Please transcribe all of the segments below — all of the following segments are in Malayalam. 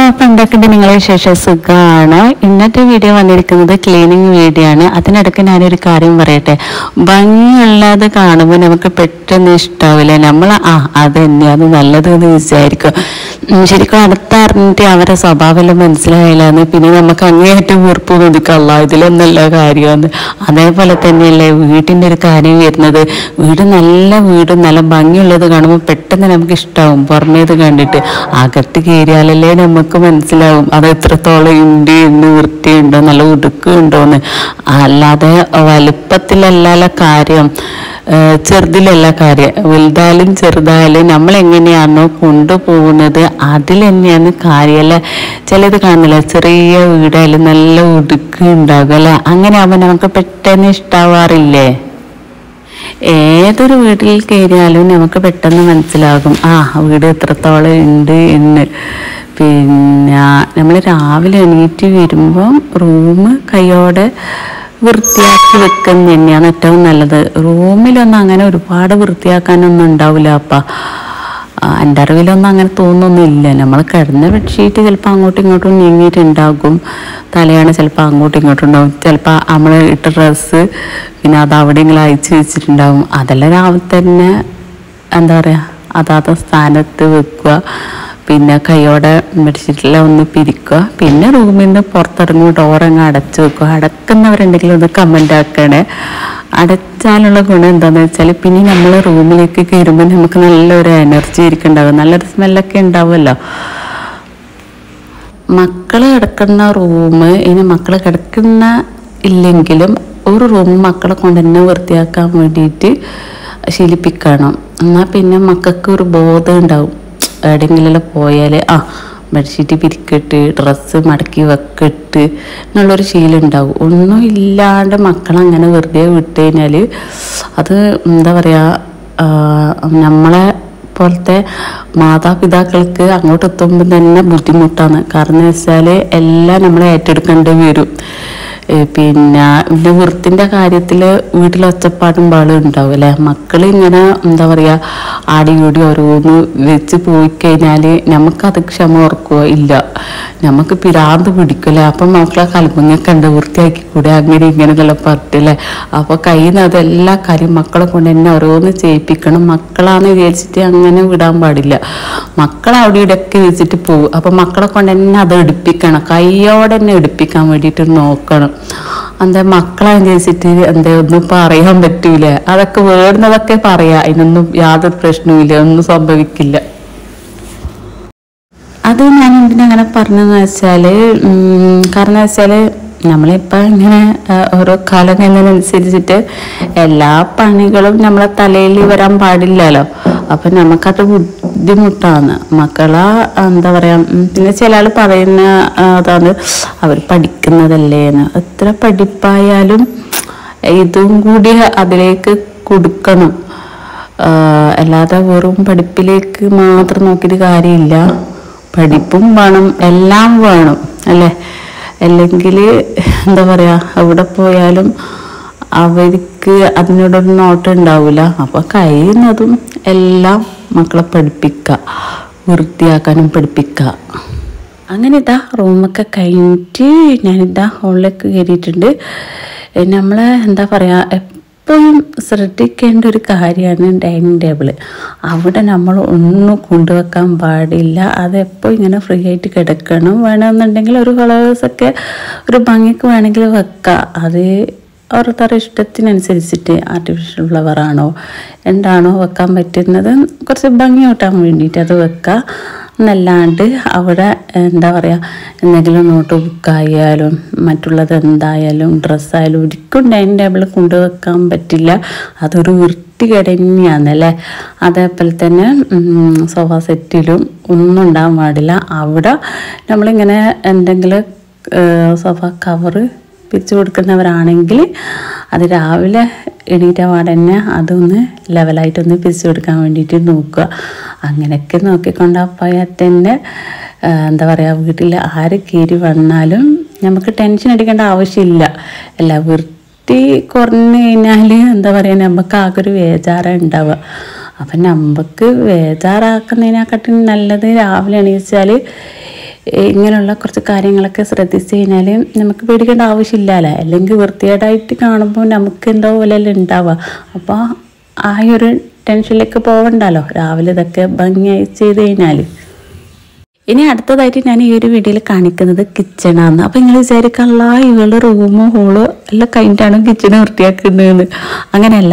അപ്പൊ എന്തൊക്കെയുണ്ട് നിങ്ങളെ വിശേഷം സുഖമാണ് ഇന്നത്തെ വീഡിയോ വന്നിരിക്കുന്നത് ക്ലീനിങ് വീഡിയോ ആണ് അതിനിടയ്ക്ക് ഞാനൊരു കാര്യം പറയട്ടെ ഭംഗിയുള്ളത് കാണുമ്പോൾ നമുക്ക് പെട്ടെന്ന് ഇഷ്ടാവില്ല നമ്മൾ ആ അത് തന്നെയാണ് നല്ലത് എന്ന് വിചാരിക്കും ഉം, ശരിക്കും അടുത്തറിഞ്ഞിട്ട് അവരെ സ്വഭാവമെല്ലാം മനസ്സിലായില്ലാന്ന് പിന്നെ നമുക്ക് അങ്ങേയറ്റം വെറുപ്പ് തോന്നിക്കല്ല ഇതിലൊന്നല്ല കാര്യമെന്ന് അതേപോലെ തന്നെയല്ലേ വീട്ടിൻ്റെ ഒരു കാര്യം വരുന്നത് വീട് നല്ല വീട് നല്ല ഭംഗിയുള്ളത് കാണുമ്പോൾ പെട്ടെന്ന് നമുക്ക് ഇഷ്ടാവും പുറമേത് കണ്ടിട്ട് അകത്ത് കയറിയാലല്ലേ നമുക്ക് മനസ്സിലാവും അത് എത്രത്തോളം ഉണ്ട് എന്ന് വൃത്തിയുണ്ടോ നല്ല ഉടുക്കുണ്ടോന്ന് അല്ലാതെ വലുപ്പത്തിലല്ല കാര്യം ഏഹ് ചെറുതിലല്ല കാര്യം വലുതായാലും ചെറുതായാലും നമ്മൾ എങ്ങനെയാണോ കൊണ്ടുപോകുന്നത് അതിൽ തന്നെയാണ് കാര്യമല്ല ചിലത് കാണില്ല ചെറിയ വീടായാലും നല്ല ഉടുക്ക് ഉണ്ടാകും അല്ലെ അങ്ങനെ ആവുമ്പോൾ നമുക്ക് പെട്ടെന്ന് ഇഷ്ടാവാറില്ലേ ഏതൊരു വീട്ടിൽ കയറിയാലും നമുക്ക് പെട്ടെന്ന് മനസ്സിലാകും ആ വീട് എത്രത്തോളം ഉണ്ട് എന്ന് പിന്നെ നമ്മൾ രാവിലെ എണീറ്റ് വരുമ്പം റൂം കൈയോടെ വൃത്തിയാക്കി വെക്കുന്ന തന്നെയാണ് ഏറ്റവും നല്ലത് റൂമിലൊന്നും അങ്ങനെ ഒരുപാട് വൃത്തിയാക്കാനൊന്നും ഉണ്ടാവില്ല അപ്പം എൻ്റെ അറിവിലൊന്നും അങ്ങനെ തോന്നുന്നൊന്നുമില്ല നമ്മൾ കിടന്ന ബെഡ്ഷീറ്റ് ചിലപ്പോൾ അങ്ങോട്ടും ഇങ്ങോട്ടും നീങ്ങിയിട്ടുണ്ടാകും തലയാണ് ചിലപ്പോൾ അങ്ങോട്ടും ഇങ്ങോട്ടും ഉണ്ടാവും ചിലപ്പോൾ നമ്മൾ ഇട്ട ഡ്രസ്സ് പിന്നെ അത് അവിടെയെങ്കിലും അയച്ചു വെച്ചിട്ടുണ്ടാവും അതെല്ലാം രാവിലെ തന്നെ എന്താ പറയുക അതാത് സ്ഥാനത്ത് വെക്കുക പിന്നെ കൈയോടെ ബെഡ്ഷീറ്റെല്ലാം ഒന്ന് പിരിക്കുക പിന്നെ റൂമിൽ നിന്ന് പുറത്തിറങ്ങും ഡോറങ്ങ് അടച്ചു വെക്കുക അടക്കുന്നവരുണ്ടെങ്കിൽ ഒന്ന് കമൻ്റ് ആക്കണേ അടച്ചാലുള്ള ഗുണം എന്താണെന്ന് വെച്ചാൽ പിന്നെ നമ്മൾ റൂമിലേക്ക് കയറുമ്പോൾ നമുക്ക് നല്ലൊരു എനർജി ഇരിക്കുന്നുണ്ടാവും നല്ലൊരു സ്മെല്ലൊക്കെ ഉണ്ടാവുമല്ലോ മക്കൾ കിടക്കുന്ന റൂം ഇനി മക്കൾ കിടക്കുന്ന ഇല്ലെങ്കിലും ഒരു റൂം മക്കളെ കൊണ്ട് തന്നെ വൃത്തിയാക്കാൻ വേണ്ടിയിട്ട് ശീലിപ്പിക്കണം എന്നാൽ പിന്നെ മക്കൾക്ക് ഒരു ബോധം ഉണ്ടാവും എവിടെയെങ്കിലും പോയാൽ ആ ബെഡ്ഷീറ്റ് പിരിക്കട്ട് ഡ്രസ്സ് മടക്കി വെക്കട്ട് എന്നുള്ളൊരു ശീലം ഉണ്ടാവും ഒന്നും ഇല്ലാണ്ട് മക്കളങ്ങനെ വെറുതെ വിട്ട് കഴിഞ്ഞാൽ അത് എന്താ പറയുക നമ്മളെ പോലത്തെ മാതാപിതാക്കൾക്ക് അങ്ങോട്ട് എത്തുമ്പോൾ തന്നെ ബുദ്ധിമുട്ടാണ് കാരണം എന്ന് വെച്ചാൽ എല്ലാം നമ്മൾ ഏറ്റെടുക്കേണ്ടി വരും ഏ, പിന്നെ പിന്നെ വൃത്തിൻ്റെ കാര്യത്തിൽ വീട്ടിൽ ഒച്ചപ്പാടും പാടും ഉണ്ടാവും അല്ലേ മക്കൾ ഇങ്ങനെ എന്താ പറയുക ആടി കൂടി ഓരോന്ന് വെച്ച് പോയി കഴിഞ്ഞാൽ നമുക്കത് ക്ഷമ ഓർക്കുക ഇല്ല നമുക്ക് പിരാന്ത് പിടിക്കില്ല അപ്പം മക്കളെ കലമ്പങ്ങൊക്കെ ഉണ്ട് വൃത്തിയാക്കി കൂടെ അങ്ങനെ ഇങ്ങനെ എല്ലാം പറഞ്ഞില്ലേ അപ്പോൾ കയ്യിൽ നിന്ന് അതെല്ലാ കാര്യം മക്കളെ കൊണ്ട് തന്നെ ഓരോന്ന് ചെയ്യിപ്പിക്കണം മക്കളാന്ന് വിചാരിച്ചിട്ട് അങ്ങനെ വിടാൻ പാടില്ല മക്കൾ അവിടെ ഇവിടെയൊക്കെ വെച്ചിട്ട് പോകും അപ്പം മക്കളെ കൊണ്ട് തന്നെ അത് എടുപ്പിക്കണം കൈയോടെ തന്നെ എടുപ്പിക്കാൻ വേണ്ടിയിട്ട് നോക്കണം എന്താ മക്കളെ വിചാരിച്ചിട്ട് എന്താ ഒന്നും പറയാൻ പറ്റൂല അതൊക്കെ വേണ്ടുന്നതൊക്കെ പറയാം അതിനൊന്നും യാതൊരു പ്രശ്നവുമില്ല ഒന്നും സംഭവിക്കില്ല അത് ഞാൻ എന്തിനാ അങ്ങനെ പറഞ്ഞതെന്ന് വെച്ചാല് ഉം, കാരണം വെച്ചാല് നമ്മളിപ്പോൾ ഇങ്ങനെ ആ, ഓരോ കാലം കഴിയുന്നതിനനുസരിച്ചിട്ട് എല്ലാ പണികളും നമ്മളെ തലയിൽ വരാൻ പാടില്ലല്ലോ അപ്പം നമുക്കത് ബുദ്ധിമുട്ടാണ് മക്കളെ എന്താ പറയാ ഉം, പിന്നെ ചില ആൾ പറയുന്ന ആ, അതാണ് അവർ പഠിക്കുന്നതല്ലേ എന്ന് എത്ര പഠിപ്പായാലും ഇതും കൂടി അതിലേക്ക് കൊടുക്കണം ആ, അല്ലാതെ വെറും പഠിപ്പിലേക്ക് മാത്രം നോക്കിയിട്ട് കാര്യമില്ല പഠിപ്പും വേണം എല്ലാം വേണം അല്ലേ അല്ലെങ്കിൽ എന്താ പറയുക എവിടെ പോയാലും അവർക്ക് അതിനോടൊരു നോട്ടം ഉണ്ടാവില്ല അപ്പോൾ കഴിയുന്നതും എല്ലാം മക്കളെ പഠിപ്പിക്കുക വൃത്തിയാക്കാനും പഠിപ്പിക്കുക അങ്ങനെ ഇതാ റൂമൊക്കെ കഴിഞ്ഞിട്ട് ഞാനിതാ ഹോളിലേക്ക് കയറിയിട്ടുണ്ട് നമ്മൾ എന്താ പറയുക എപ്പോഴും ശ്രദ്ധിക്കേണ്ട ഒരു കാര്യമാണ് ഡൈനിങ് ടേബിൾ അവിടെ നമ്മൾ ഒന്നും കൊണ്ടുവെക്കാൻ പാടില്ല അതെപ്പോൾ ഇങ്ങനെ ഫ്രീ ആയിട്ട് കിടക്കണം വേണമെന്നുണ്ടെങ്കിൽ ഒരു കളേഴ്സൊക്കെ ഒരു ഭംഗിക്ക് വേണമെങ്കിൽ വെക്കാം അത് ഓരോരുത്തരുടെ ഇഷ്ടത്തിനനുസരിച്ചിട്ട് ആർട്ടിഫിഷ്യൽ ഫ്ലവറാണോ എന്താണോ വെക്കാൻ പറ്റുന്നത് കുറച്ച് ഭംഗി കൂട്ടാൻ വേണ്ടിയിട്ട് അത് വെക്കാം എന്നല്ലാണ്ട് അവിടെ എന്താ പറയുക എന്തെങ്കിലും നോട്ട് ബുക്കായാലും മറ്റുള്ളത് എന്തായാലും ഡ്രസ്സായാലും ഒരിക്കലും ഡൈനിങ് ടേബിളിൽ കൊണ്ടുവെക്കാൻ പറ്റില്ല അതൊരു വൃത്തികേട് തന്നെയാണ് അല്ലേ അതേപോലെ തന്നെ ഉം, സോഫ സെറ്റിലും ഒന്നും ഉണ്ടാകാൻ പാടില്ല അവിടെ നമ്മളിങ്ങനെ എന്തെങ്കിലും ഏഹ്, സോഫ കവറ് പിരിച്ചു കൊടുക്കുന്നവരാണെങ്കിൽ അത് രാവിലെ എണീറ്റ പാടെ തന്നെ അതൊന്ന് ലെവലായിട്ടൊന്ന് പിരിച്ചു കൊടുക്കാൻ വേണ്ടിയിട്ട് നോക്കുക അങ്ങനെയൊക്കെ നോക്കിക്കൊണ്ടാ പോയാൽ തന്നെ ആ, എന്താ പറയുക വീട്ടിൽ ആര് കയറി വന്നാലും നമുക്ക് ടെൻഷൻ അടിക്കേണ്ട ആവശ്യമില്ല അല്ല വൃത്തി കുറഞ്ഞു കഴിഞ്ഞാൽ എന്താ പറയുക നമുക്ക് ആകെ ഒരു വേജാറ ഉണ്ടാവുക അപ്പം നമുക്ക് വേജാറാക്കുന്നതിനെക്കാട്ടും നല്ലത് രാവിലെ എണീച്ചാൽ ഏ, ഇങ്ങനെയുള്ള കുറച്ച് കാര്യങ്ങളൊക്കെ ശ്രദ്ധിച്ചു കഴിഞ്ഞാൽ നമുക്ക് പേടിക്കേണ്ട ആവശ്യമില്ലല്ലോ അല്ലെങ്കിൽ വൃത്തികേടായിട്ട് കാണുമ്പോൾ നമുക്ക് എന്തോ പോലെയല്ല ഉണ്ടാവുക അപ്പോൾ ആ ഒരു ടെൻഷനിലേക്ക് പോകണ്ടല്ലോ രാവിലെ ഇതൊക്കെ ഭംഗിയായി ചെയ്ത് കഴിഞ്ഞാൽ ഇനി അടുത്തതായിട്ട് ഞാൻ ഈ ഒരു വീഡിയോയിൽ കാണിക്കുന്നത് കിച്ചണാണ് അപ്പം നിങ്ങൾ വിചാരിക്കല്ല ഇവളുടെ റൂമോ ഹോളോ എല്ലാം കഴിഞ്ഞിട്ടാണ് കിച്ചൺ വൃത്തിയാക്കുന്നതെന്ന് അങ്ങനെയല്ല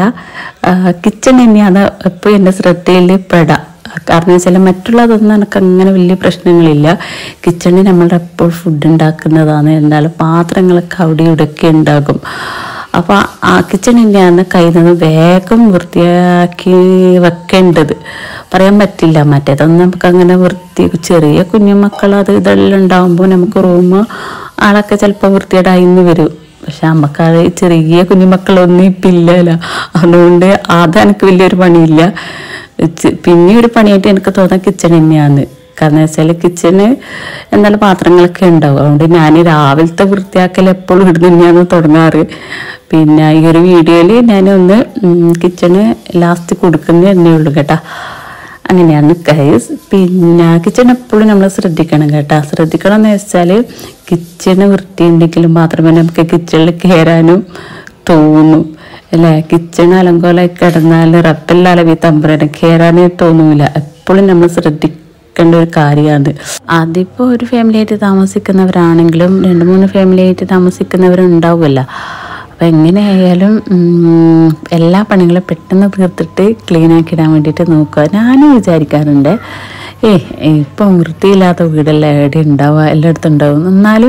കിച്ചൺ തന്നെയാണ് എപ്പോഴും എൻ്റെ ശ്രദ്ധയിൽ പെടാം കാരണം വെച്ചാൽ മറ്റുള്ളതൊന്നും എനിക്ക് അങ്ങനെ വലിയ പ്രശ്നങ്ങളില്ല കിച്ചണിൽ നമ്മൾ എപ്പോൾ ഫുഡ് ഉണ്ടാക്കുന്നതാണ് എന്തായാലും പാത്രങ്ങളൊക്കെ അവിടെ ഇവിടെയൊക്കെ ഉണ്ടാകും അപ്പോൾ ആ കിച്ചൺ തന്നെയാണ് കയ്യിൽ നിന്ന് വേഗം വൃത്തിയാക്കി വെക്കേണ്ടത് പറയാൻ പറ്റില്ല മറ്റേതൊന്നും നമുക്ക് അങ്ങനെ വൃത്തി ചെറിയ കുഞ്ഞുമക്കൾ അത് ഇതെല്ലാം ഉണ്ടാകുമ്പോൾ നമുക്ക് റൂം ആളൊക്കെ ചിലപ്പോൾ വൃത്തിയേടായിന്ന് വരും പക്ഷെ നമുക്കത് ചെറിയ കുഞ്ഞുമക്കളൊന്നും ഇപ്പം ഇല്ലല്ലോ അതുകൊണ്ട് അത് എനിക്ക് വലിയൊരു പണിയില്ല ചെ- പിന്നെ ഒരു പണിയായിട്ട് എനിക്ക് തോന്നാൻ കിച്ചൺ തന്നെയാണ് കാരണം വെച്ചാൽ കിച്ചണ് എന്നാലും പാത്രങ്ങളൊക്കെ ഉണ്ടാവും അതുകൊണ്ട് ഞാൻ രാവിലത്തെ വൃത്തിയാക്കൽ എപ്പോഴും ഇവിടുന്ന് തന്നെയാണ് തുടങ്ങാറ് പിന്നെ ഈ ഒരു വീഡിയോയിൽ ഞാനൊന്ന് കിച്ചണ് ലാസ്റ്റ് കൊടുക്കുന്നേ എന്നേ ഉള്ളൂ കേട്ടോ അങ്ങനെയാണ് കൈസ് പിന്നെ കിച്ചൺ എപ്പോഴും നമ്മൾ ശ്രദ്ധിക്കണം കേട്ടോ ശ്രദ്ധിക്കണം എന്ന് വെച്ചാൽ കിച്ചണ് വൃത്തിയുണ്ടെങ്കിൽ മാത്രമേ നമുക്ക് കിച്ചണിൽ കയറാനും തോന്നും അല്ലേ കിച്ചൺ അലങ്കോലായി കിടന്നാൽ റബ്ബല്ലാലവി തമ്പുരാനെ കയറാനേ തോന്നൂല എപ്പോഴും നമ്മൾ ശ്രദ്ധിക്കേണ്ട ഒരു കാര്യമാണ് അതിപ്പോൾ ഒരു ഫാമിലി ആയിട്ട് താമസിക്കുന്നവരാണെങ്കിലും രണ്ട് മൂന്ന് ഫാമിലി ആയിട്ട് താമസിക്കുന്നവരുണ്ടാവുമല്ലോ അപ്പം എങ്ങനെയായാലും ഉം, എല്ലാ പണികളും പെട്ടെന്ന് തീർത്തിട്ട് ക്ലീൻ ആക്കിയിടാൻ വേണ്ടിയിട്ട് നോക്കുക ഞാനും വിചാരിക്കാറുണ്ട് ഏ ഇപ്പം വൃത്തിയില്ലാത്ത വീടെല്ലാം എവിടെ ഉണ്ടാവുക എല്ലായിടത്തും ഉണ്ടാവും എന്നാലും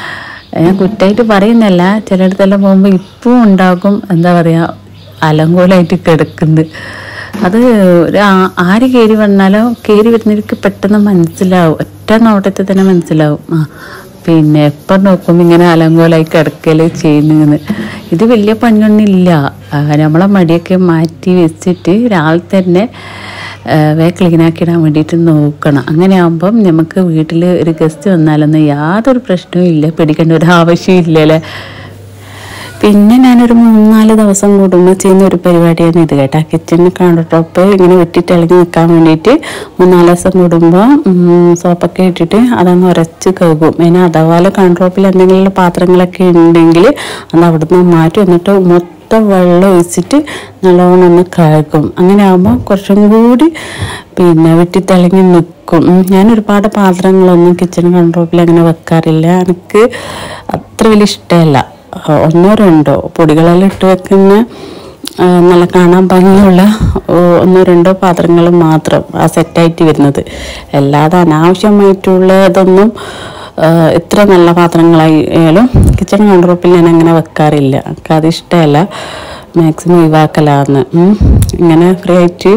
ഞാൻ കുറ്റമായിട്ട് പറയുന്നല്ല ചിലയിടത്തെല്ലാം പോകുമ്പോൾ ഇപ്പം ഉണ്ടാകും എന്താ പറയുക അലങ്കോലമായിട്ട് കിടക്കുന്നത് അത് ഒരു ആ- ആര് കയറി വന്നാലും കയറി വരുന്നവർക്ക് പെട്ടെന്ന് മനസ്സിലാവും ഒറ്റ നോട്ടത്തിൽ തന്നെ മനസ്സിലാവും ആ പിന്നെ എപ്പം നോക്കുമ്പോൾ ഇങ്ങനെ അലങ്കോലായി കിടക്കല് ചെയ്യുന്നതെന്ന് ഇത് വലിയ പണിയൊന്നുമില്ല ആ, നമ്മളെ മടിയൊക്കെ മാറ്റി വെച്ചിട്ട് രാവിലെ തന്നെ ആ, വേ ക്ലീനാക്കിയിടാൻ വേണ്ടിയിട്ട് നോക്കണം അങ്ങനെ ആകുമ്പം നമുക്ക് വീട്ടിൽ ഒരു ഗസ്റ്റ് വന്നാലൊന്നും യാതൊരു പ്രശ്നവും ഇല്ല പേടിക്കേണ്ട ഒരു ആവശ്യമില്ല അല്ലേ പിന്നെ ഞാനൊരു മൂന്നാല് ദിവസം കൂടുമ്പോൾ ചെയ്യുന്ന ഒരു പരിപാടിയാണ് ഇത് കേട്ടോ കിച്ചണിൽ കൗണ്ടർ ടോപ്പ് ഇങ്ങനെ വെട്ടിട്ട് ഇളകി നിൽക്കാൻ വേണ്ടിയിട്ട് മൂന്നാല് ദിവസം കൂടുമ്പോൾ സോപ്പൊക്കെ ഇട്ടിട്ട് അതങ്ങ് ഉരച്ച് കഴുകും പിന്നെ അഥവാ കൗണ്ടർ ടോപ്പിൽ എന്തെങ്കിലും പാത്രങ്ങളൊക്കെ ഉണ്ടെങ്കിൽ അത് അവിടുന്ന് മാറ്റി എന്നിട്ട് മൊത്തം വെള്ളം ഒഴിച്ചിട്ട് നല്ലോണം ഒന്ന് കഴുകും അങ്ങനെ ആകുമ്പോൾ കുറച്ചും കൂടി പിന്നെ വെട്ടിത്തിളങ്ങി നിൽക്കും ഉം, ഞാൻ ഒരുപാട് പാത്രങ്ങളൊന്നും കിച്ചൺ കൗണ്ടർ ടോപ്പിൽ അങ്ങനെ വെക്കാറില്ല എനിക്ക് അത്ര വലിയ ഇഷ്ടമല്ല ആ, ഒന്നോ രണ്ടോ പൊടികളെല്ലാം ഇട്ട് വെക്കുന്ന ആ, നല്ല കാണാൻ ഭംഗിയുള്ള ഓ, ഒന്നോ രണ്ടോ പാത്രങ്ങൾ മാത്രം ആ സെറ്റായിട്ട് വരുന്നത് അല്ലാതെ അനാവശ്യമായിട്ടുള്ളതൊന്നും ആ, എത്ര നല്ല പാത്രങ്ങളായാലും കിച്ചൺ കൗണ്ടറോപ്പിൽ ഞാൻ അങ്ങനെ വെക്കാറില്ല എനിക്ക് അത് ഇഷ്ടമല്ല മാക്സിമം ഒഴിവാക്കലാന്ന് ഉം. ഇങ്ങനെ ഫ്രീ ആയിട്ട്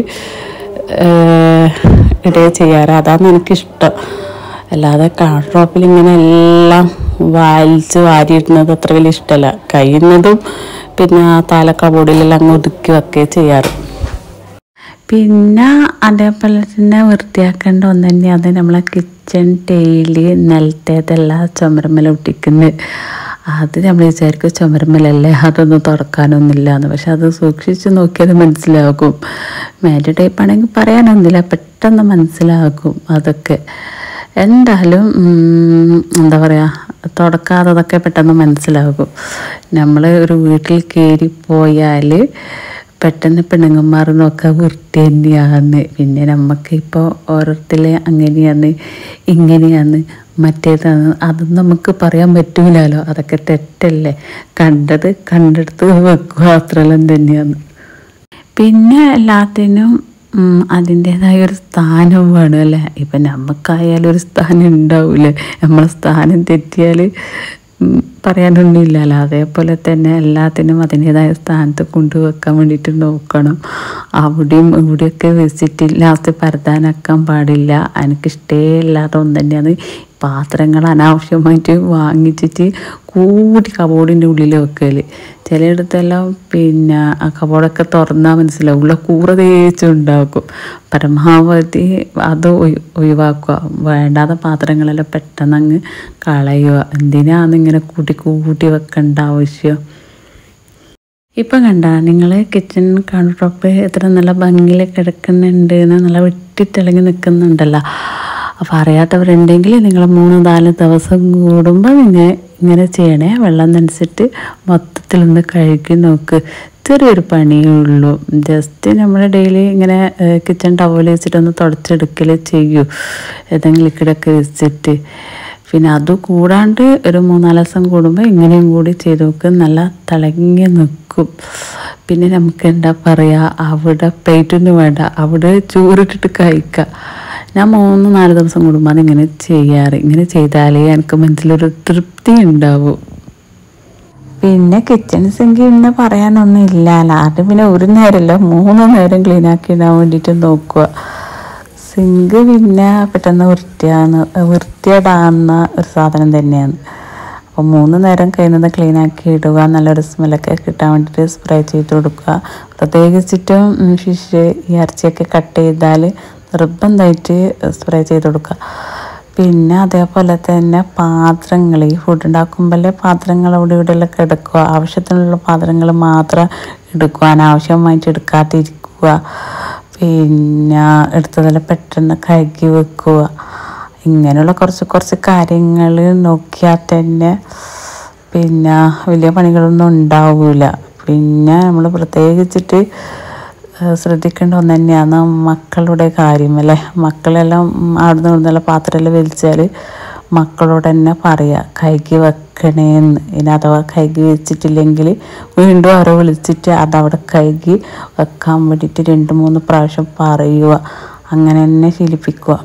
ഇടുക ചെയ്യാറ് അതാണ് എനിക്കിഷ്ടം അല്ലാതെ കാർഡ്രോപ്പിൽ ഇങ്ങനെ എല്ലാം വാലിച്ച് വാരിയിടുന്നത് അത്ര വലിയ ഇഷ്ടമല്ല കഴിയുന്നതും പിന്നെ താല കബോർഡിലെല്ലാം അങ്ങ് ഒതുക്കി വെക്കുകയും ചെയ്യാറ് പിന്നെ അതേപോലെ തന്നെ വൃത്തിയാക്കേണ്ട ഒന്ന് തന്നെയാണ് നമ്മളെ കിച്ചൺ ടൈല് നിലത്തേതെല്ലാം ചുമരമ്മല ഒട്ടിക്കുന്നത് അത് നമ്മൾ വിചാരിക്കും ചുമരമ്മലല്ലേ അതൊന്നും തുറക്കാനൊന്നുമില്ല എന്ന് പക്ഷെ അത് സൂക്ഷിച്ച് നോക്കിയത് മനസ്സിലാകും മാറ്റ് ടൈപ്പ് ആണെങ്കിൽ പറയാനൊന്നുമില്ല പെട്ടെന്ന് മനസ്സിലാകും അതൊക്കെ എന്തായാലും ഉം, എന്താ പറയുക തുടക്കാത്തതൊക്കെ പെട്ടെന്ന് മനസ്സിലാകും നമ്മൾ ഒരു വീട്ടിൽ കയറി പോയാൽ പെട്ടെന്ന് പെണ്ണുങ്ങന്മാർ നോക്കാൻ വൃത്തി തന്നെയാണ് പിന്നെ നമുക്ക് ഇപ്പോൾ ഓരോരുത്തരെ അങ്ങനെയാണ് ഇങ്ങനെയാണ് മറ്റേതാണ് അതൊന്നും നമുക്ക് പറയാൻ പറ്റൂലല്ലോ അതൊക്കെ തെറ്റല്ലേ കണ്ടത് കണ്ടെടുത്ത് വെക്കുക അത്രയെല്ലാം തന്നെയാണ് പിന്നെ എല്ലാത്തിനും ഉം, അതിൻ്റെതായ ഒരു സ്ഥാനം വേണം അല്ലേ ഇപ്പം നമുക്കായാലും ഒരു സ്ഥാനം ഉണ്ടാവില്ലേ നമ്മളെ സ്ഥാനം തെറ്റിയാൽ ഉം, പറയാനൊന്നുമില്ലല്ലോ അതേപോലെ തന്നെ എല്ലാത്തിനും അതിൻ്റെതായ സ്ഥാനത്ത് കൊണ്ടുവെക്കാൻ വേണ്ടിയിട്ട് നോക്കണം അവിടെയും ഇവിടെയൊക്കെ വെച്ചിട്ട് ലാസ്റ്റ് പരത്താനാക്കാൻ പാടില്ല എനിക്കിഷ്ടമില്ലാത്ത ഒന്ന് തന്നെയാണ് പാത്രങ്ങൾ അനാവശ്യമായിട്ട് വാങ്ങിച്ചിട്ട് കൂടി കബോർഡിൻ്റെ ഉള്ളിൽ വെക്കൽ ചിലയിടത്തെല്ലാം പിന്നെ ആ കബോർഡൊക്കെ തുറന്നാൽ മനസ്സിലാവും ഉള്ള കൂറ തേച്ചുണ്ടാക്കും പരമാവധി അത് ഒഴി- ഒഴിവാക്കുക വേണ്ടാത്ത പാത്രങ്ങളെല്ലാം പെട്ടെന്ന് അങ്ങ് കളയുക എന്തിനാണ് ഇങ്ങനെ കൂട്ടി കൂട്ടി വെക്കേണ്ട ആവശ്യം ഇപ്പം കണ്ട നിങ്ങൾ കിച്ചൺ കൗണ്ടർ ടോപ്പ് എത്ര നല്ല ഭംഗിയിൽ കിടക്കുന്നുണ്ട് എന്ന് നല്ല വെട്ടിത്തിളങ്ങി നിൽക്കുന്നുണ്ടല്ലോ അപ്പോൾ അറിയാത്തവരുണ്ടെങ്കിൽ നിങ്ങൾ മൂന്ന് നാല് ദിവസം കൂടുമ്പോൾ നിങ്ങൾ ഇങ്ങനെ ചെയ്യണേ വെള്ളം നനച്ചിട്ട് മൊത്തത്തിലൊന്ന് കഴുകി നോക്ക് ചെറിയൊരു പണിയേ ഉള്ളൂ ജസ്റ്റ് നമ്മൾ ഡെയിലി ഇങ്ങനെ കിച്ചൺ ടവൽ വെച്ചിട്ടൊന്ന് തുടച്ചെടുക്കൽ ചെയ്യൂ ഏതെങ്കിലും ലിക്വിഡൊക്കെ വെച്ചിട്ട് പിന്നെ അത് കൂടാണ്ട് ഒരു മൂന്നാല് ദിവസം കൂടുമ്പോൾ ഇങ്ങനെയും കൂടി ചെയ്ത് നോക്ക് നല്ല തിളങ്ങി നിൽക്കും പിന്നെ നമുക്ക് എന്താ പറയുക അവിടെ പ്ലേറ്റൊന്നും വേണ്ട അവിടെ ചോറിട്ടിട്ട് കഴിക്കുക ഞാൻ മൂന്ന് നാല് ദിവസം കൂടുമ്പോൾ അതിങ്ങനെ ചെയ്യാറ് ഇങ്ങനെ ചെയ്താലേ എനിക്ക് മനസ്സിലൊരു തൃപ്തി ഉണ്ടാവും പിന്നെ കിച്ചൺ സിങ്ക് പിന്നെ പറയാനൊന്നും ഇല്ല അത് പിന്നെ ഒരു നേരമല്ല മൂന്ന് നേരം ക്ലീൻ ആക്കി ഇടാൻ വേണ്ടിയിട്ട് നോക്കുക സിങ്ക് പിന്നെ പെട്ടെന്ന് വൃത്തിയാണ് വൃത്തിയിടാവുന്ന ഒരു സാധനം തന്നെയാണ് അപ്പോൾ മൂന്ന് നേരം കഴിയുന്നത് ക്ലീൻ ആക്കി ഇടുക നല്ലൊരു സ്മെല്ലൊക്കെ കിട്ടാൻ വേണ്ടിയിട്ട് സ്പ്രേ ചെയ്ത് കൊടുക്കുക പ്രത്യേകിച്ചിട്ടും ഫിഷ് ഈ ഇറച്ചിയൊക്കെ കട്ട് ചെയ്താൽ നിർബന്ധമായിട്ട് സ്പ്രേ ചെയ്ത് കൊടുക്കുക പിന്നെ അതേപോലെ തന്നെ പാത്രങ്ങൾ ഈ ഫുഡ് ഉണ്ടാക്കുമ്പോൾ പാത്രങ്ങൾ അവിടെ ഇവിടെ കിടക്കുക ആവശ്യത്തിനുള്ള പാത്രങ്ങൾ മാത്രം എടുക്കുക അനാവശ്യമായിട്ട് എടുക്കാതിരിക്കുക പിന്നെ എടുത്തതെല്ലാം പെട്ടെന്ന് കഴുകി വെക്കുക ഇങ്ങനെയുള്ള കുറച്ച് കുറച്ച് കാര്യങ്ങൾ നോക്കിയാൽ തന്നെ പിന്നെ വലിയ പണികളൊന്നും ഉണ്ടാവില്ല പിന്നെ നമ്മൾ പ്രത്യേകിച്ചിട്ട് ഏഹ് ശ്രദ്ധിക്കേണ്ട ഒന്ന് തന്നെയാണ് മക്കളുടെ കാര്യം അല്ലേ മക്കളെല്ലാം അവിടുന്ന് ഇവിടുന്നുള്ള പാത്രമെല്ലാം വലിച്ചാൽ മക്കളോട് തന്നെ പറയുക കൈക്ക് വെക്കണേന്ന് ഇനി അഥവാ കൈക്ക് വെച്ചിട്ടില്ലെങ്കിൽ വീണ്ടും അവരെ വിളിച്ചിട്ട് അതവിടെ കൈക്ക് വെക്കാൻ വേണ്ടിയിട്ട് രണ്ട് മൂന്ന് പ്രാവശ്യം പറയുക അങ്ങനെ തന്നെ ശീലിപ്പിക്കുക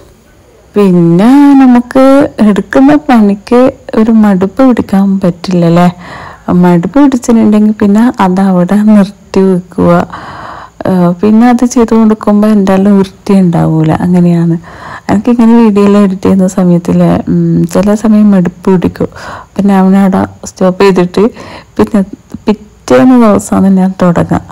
പിന്നെ നമുക്ക് എടുക്കുന്ന പണിക്ക് ഒരു മടുപ്പ് പിടിക്കാൻ പറ്റില്ലല്ലേ മടുപ്പ് പിടിച്ചിട്ടുണ്ടെങ്കിൽ പിന്നെ അത് അവിടെ നിർത്തി വെക്കുക ആ, പിന്നെ അത് ചെയ്തു കൊടുക്കുമ്പോൾ എന്തായാലും വൃത്തി ഉണ്ടാവൂല അങ്ങനെയാണ് എനിക്കിങ്ങനെ വീഡിയോയെല്ലാം എഡിറ്റ് ചെയ്യുന്ന സമയത്തിൽ ചില സമയം മടുപ്പ് പിടിക്കും പിന്നെ അവനവിടെ സ്റ്റോപ്പ് ചെയ്തിട്ട് പിന്നെ പിറ്റേന്ന് ദിവസമാണ് ഞാൻ തുടങ്ങാം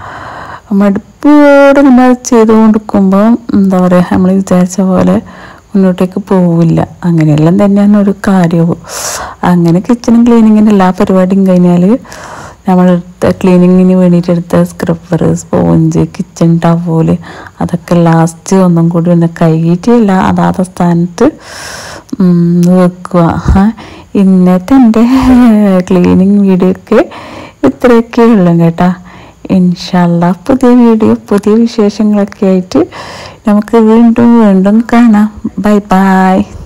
മടുപ്പോടെ നമ്മൾ ചെയ്തു കൊടുക്കുമ്പോൾ എന്താ പറയുക നമ്മൾ വിചാരിച്ച പോലെ മുന്നോട്ടേക്ക് പോവില്ല അങ്ങനെയെല്ലാം തന്നെയാണ് ഒരു കാര്യവും അങ്ങനെ കിച്ചണും ക്ലീനിങ്ങിൻ്റെ എല്ലാ പരിപാടിയും കഴിഞ്ഞാൽ നമ്മളെടുത്ത ക്ലീനിങ്ങിന് വേണ്ടിയിട്ട് എടുത്ത സ്ക്രബ്ബർ സ്പോഞ്ച് കിച്ചൺ ടവല് അതൊക്കെ ലാസ്റ്റ് ഒന്നും കൂടി ഒന്ന് കഴുകിയിട്ടില്ല അതാത് സ്ഥാനത്ത് ഉം, വെക്കുക ആ, ഇന്നത്തെ എൻ്റെ ക്ലീനിങ് വീഡിയോ ഒക്കെ ഇത്രയൊക്കെ ഉള്ളു കേട്ടാ ഇൻഷല്ല പുതിയ വീഡിയോ പുതിയ വിശേഷങ്ങളൊക്കെ ആയിട്ട് നമുക്ക് വീണ്ടും വീണ്ടും കാണാം ബൈ ബൈ